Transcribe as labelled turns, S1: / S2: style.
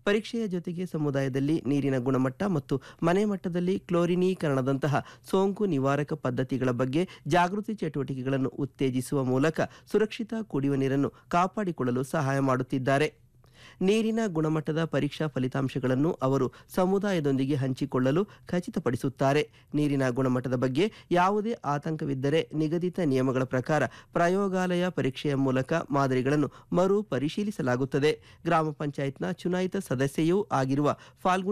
S1: ಪರೀಕ್ಷೆಯ ಜೊತೆಗೆ ಸಮುದಾಯದಲ್ಲಿ ನೀರಿನ ಗುಣಮಟ್ಟ ಮತ್ತು ಮನೆ ಮಟ್ಟದಲ್ಲಿ ಕ್ಲೋರಿನೀಕರಣದಂತಹ ಸೋಂಕು ನಿವಾರಕ ಪದ್ಧತಿಗಳ ಬಗ್ಗೆ ಜಾಗೃತಿ ಚಟುವಟಿಕೆಗಳನ್ನು ಉತ್ತೇಜಿಸುವ ಮೂಲಕ ಸುರಕ್ಷಿತ ಕುಡಿಯುವ ನೀರನ್ನು ಕಾಪಾಡಿಕೊಳ್ಳಲು ಸಹಾಯ ಮಾಡುತ್ತಿದ್ದಾರೆ ನೀರಿನ ಗುಣಮಟ್ಟದ ಪರೀಕ್ಷಾ ಫಲಿತಾಂಶಗಳನ್ನು ಅವರು ಸಮುದಾಯದೊಂದಿಗೆ ಹಂಚಿಕೊಳ್ಳಲು ಖಚಿತಪಡಿಸುತ್ತಾರೆ ನೀರಿನ ಗುಣಮಟ್ಟದ ಬಗ್ಗೆ ಯಾವುದೇ ಆತಂಕವಿದ್ದರೆ ನಿಗದಿತ ನಿಯಮಗಳ ಪ್ರಕಾರ ಪ್ರಯೋಗಾಲಯ ಪರೀಕ್ಷೆಯ ಮೂಲಕ ಮಾದರಿಗಳನ್ನು ಮರು ಪರಿಶೀಲಿಸಲಾಗುತ್ತದೆ ಗ್ರಾಮ ಪಂಚಾಯತ್ನ ಚುನಾಯಿತ ಸದಸ್ಯೆಯೂ ಆಗಿರುವ ಫಾಲ್ಗುಣಿ